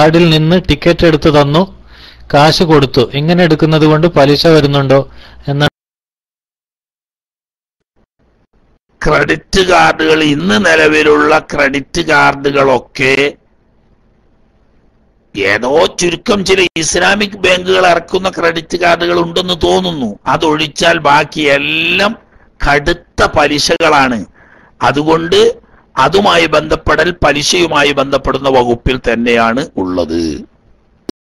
കാർഡിൽ നിന്ന് ടിക്കറ്റ് എടുത്തു തന്നു കാശ് കൊടുത്തു ഇങ്ങനെ എടുക്കുന്നത് കൊണ്ട് പലിശ വരുന്നുണ്ടോ എന്ന ക്രെഡിറ്റ് കാർഡുകൾ ഇന്ന് നിലവിലുള്ള ക്രെഡിറ്റ് കാർഡുകളൊക്കെ ഏതോ ചുരുക്കം ചില ഇസ്ലാമിക് ബാങ്കുകൾ ഇറക്കുന്ന ക്രെഡിറ്റ് കാർഡുകൾ ഉണ്ടെന്ന് തോന്നുന്നു അതൊഴിച്ചാൽ ബാക്കിയെല്ലാം കടുത്ത പലിശകളാണ് അതുകൊണ്ട് അതുമായി ബന്ധപ്പെടൽ പലിശയുമായി ബന്ധപ്പെടുന്ന വകുപ്പിൽ തന്നെയാണ് ഉള്ളത്